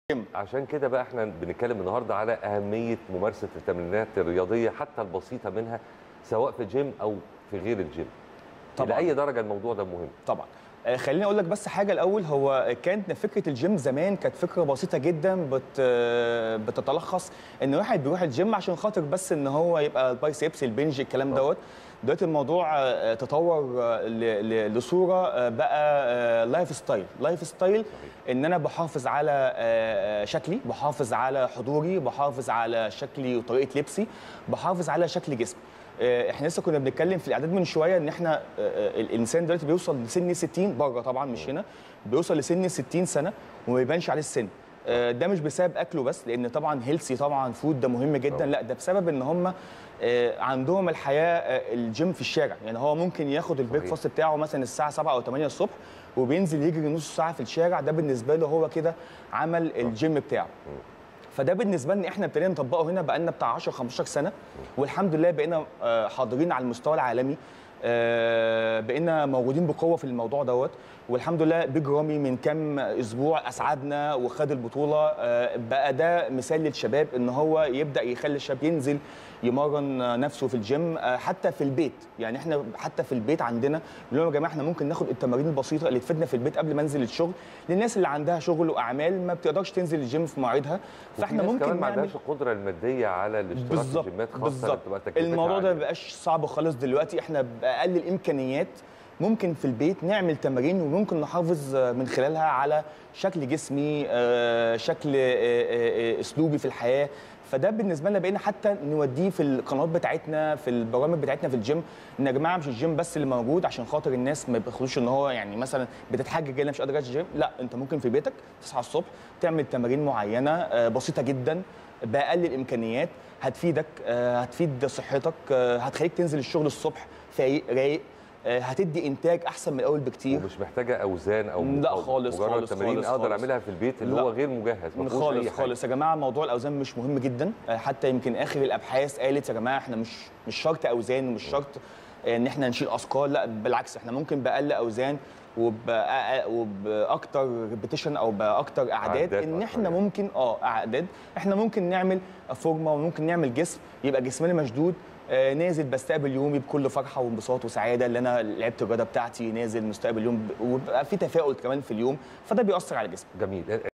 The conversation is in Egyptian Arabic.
عشان كده بقى احنا بنتكلم النهارده على اهميه ممارسه التمرينات الرياضيه حتى البسيطه منها سواء في الجيم او في غير الجيم طبعاً. لاي درجه الموضوع ده مهم طبعا آه، خليني اقول لك بس حاجه الاول هو كانت فكره الجيم زمان كانت فكره بسيطه جدا بت آه، بتتلخص ان واحد بيروح الجيم عشان خاطر بس ان هو يبقى البايسبس البنج الكلام دوت دلوقتي الموضوع آه، تطور آه، ل- ل- لصوره آه، بقى آه، لايف ستايل لايف ستايل ان انا بحافظ على آه، آه، شكلي بحافظ على حضوري بحافظ على شكلي وطريقه لبسي بحافظ على شكل جسمي آه، احنا لسه كنا بنتكلم في الاعداد من شويه ان احنا آه، آه، الانسان دلوقتي بيوصل لسن 60 بره طبعا مش هنا بيوصل لسن 60 سنه وما يبانش عليه السن آه، ده مش بسبب اكله بس لان طبعا هيلسي طبعا فود ده مهم جدا طبعاً. لا ده بسبب ان هم آه، عندهم الحياه آه، الجيم في الشارع يعني هو ممكن ياخد البريك صحيح. فاست بتاعه مثلا الساعه 7 او 8 الصبح وبينزل يجري نص ساعه في الشارع ده بالنسبه له هو كده عمل الجيم بتاعه فده بالنسبه لنا احنا ابتدينا نطبقه هنا بقالنا بتاع 10 15 سنه والحمد لله بقينا آه، حاضرين على المستوى العالمي آه، بقينا موجودين بقوه في الموضوع دوت والحمد لله بيج رامي من كام اسبوع اسعدنا وخد البطوله آه، بقى ده مثال للشباب ان هو يبدا يخلي الشاب ينزل يمرن نفسه في الجيم آه، حتى في البيت يعني احنا حتى في البيت عندنا بنقول لهم يا جماعه احنا ممكن ناخد التمارين البسيطه اللي تفيدنا في البيت قبل ما انزل الشغل للناس اللي عندها شغل واعمال ما بتقدرش تنزل الجيم في مواعيدها وفي فاحنا ناس ممكن كمان ما نعمل عندهاش القدره الماديه على الاشتراك في بالظبط جيمات خاصه بالظبط بتبقى تكلفتها الموضوع ده عالية. ما بقاش صعب خالص دلوقتي احنا باقل الامكانيات ممكن في البيت نعمل تمارين وممكن نحافظ آه، من خلالها على شكل جسمي آه، شكل آه، آه، آه، اسلوبي في الحياه فده بالنسبه لنا بقينا حتى نوديه في القنوات بتاعتنا في البرامج بتاعتنا في الجيم ان يا جماعه مش الجيم بس اللي موجود عشان خاطر الناس ما بياخدوش ان هو يعني مثلا بتتحجج انا مش قادر اجي الجيم لا انت ممكن في بيتك تصحى الصبح تعمل تمارين معينه آه، بسيطه جدا باقل الامكانيات هتفيدك آه، هتفيد صحتك آه، هتخليك تنزل الشغل الصبح فايق رايق آه، هتدي انتاج احسن من الاول بكتير ومش محتاجه اوزان او لا أو خالص، مجرد خالص، تمارين خالص، اقدر خالص. اعملها في البيت اللي لا. هو غير مجهز ما فيهوش خالص أي حاجة. خالص يا جماعه موضوع الاوزان مش مهم جدا آه، حتى يمكن اخر الابحاث قالت يا جماعه احنا مش مش شرط اوزان ومش شرط آه، ان احنا نشيل اثقال لا بالعكس احنا ممكن باقل اوزان وبأ- وباكتر ريبيتيشن او باكتر اعداد أعداد ان أكتر احنا يعني. ممكن اه اعداد احنا ممكن نعمل فورمه وممكن نعمل جسم يبقى جسمنا مشدود آه، نازل بستقبل يومي بكل فرحه وانبساط وسعاده اللي انا لعبت الرياضه بتاعتي نازل مستقبل يوم ب- وبقى في تفاؤل كمان في اليوم فده بيأثر على الجسم جميل